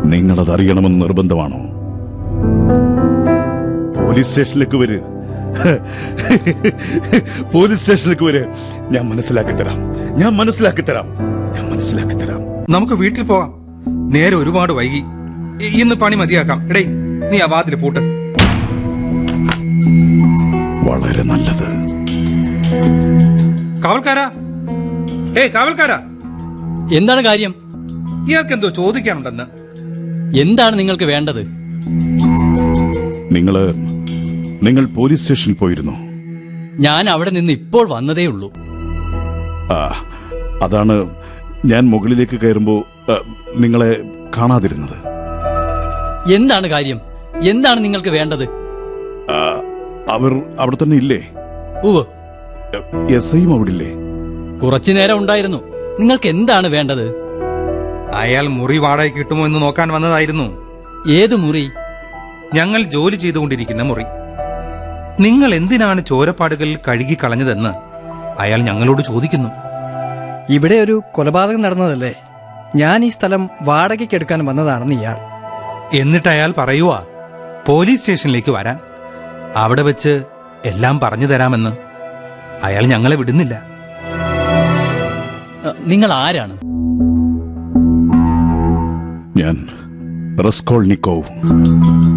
നിങ്ങളത് അറിയണമെന്ന് നിർബന്ധമാണോ പോലീസ് സ്റ്റേഷനിലേക്ക് വര് പോലീസ് സ്റ്റേഷനിലേക്ക് വര് ഞാൻ മനസ്സിലാക്കി തരാം ഞാൻ മനസ്സിലാക്കി തരാം ഞാൻ മനസ്സിലാക്കി തരാം നമുക്ക് വീട്ടിൽ പോവാം നേരെ ഒരുപാട് വൈകി ഇ- ഇന്ന് പണി മതിയാക്കാം എടേ നീ ആ വാതിൽ പൂട്ട് വളരെ നല്ലത് കാവൽക്കാരാ ഏയ് കാവൽക്കാരാ എന്താണ് കാര്യം ഇയാൾക്ക് എന്തോ ചോദിക്കാനുണ്ടെന്ന് എന്താണ് നിങ്ങൾക്ക് വേണ്ടത് നിങ്ങള് നിങ്ങൾ പോലീസ് സ്റ്റേഷനിൽ പോയിരുന്നു ഞാൻ അവിടെ നിന്ന് ഇപ്പോൾ വന്നതേ ഉള്ളൂ ആ അതാണ് ഞാൻ മുകളിലേക്ക് കയറുമ്പോ ആ, നിങ്ങളെ കാണാതിരുന്നത് എന്താണ് കാര്യം എന്താണ് നിങ്ങൾക്ക് വേണ്ടത് ആ, അവർ അവിടെ തന്നെ ഇല്ലേ ഉവ് എസ് ഐയും അവിടെ ഇല്ലേ കുറച്ചു നേരം ഉണ്ടായിരുന്നു നിങ്ങൾക്ക് എന്താണ് വേണ്ടത് അയാൾ മുറി വാടക കിട്ടുമോ എന്ന് നോക്കാൻ വന്നതായിരുന്നു ഏത് മുറി ഞങ്ങൾ ജോലി ചെയ്തുകൊണ്ടിരിക്കുന്ന മുറി നിങ്ങൾ എന്തിനാണ് ചോരപ്പാടുകൾ കഴുകി കളഞ്ഞതെന്ന് അയാൾ ഞങ്ങളോട് ചോദിക്കുന്നു ഇവിടെ ഒരു കൊലപാതകം നടന്നതല്ലേ ഞാൻ ഈ സ്ഥലം വാടകയ്ക്ക് എടുക്കാൻ വന്നതാണെന്ന് ഇയാൾ എന്നിട്ട് അയാൾ പറയുവാ പോലീസ് സ്റ്റേഷനിലേക്ക് വരാൻ അവിടെ വെച്ച് എല്ലാം പറഞ്ഞു തരാമെന്ന് അയാൾ ഞങ്ങളെ വിടുന്നില്ല അ, നിങ്ങൾ ആരാണ് ഞാൻ റസ്കോൾനിക്കോവ്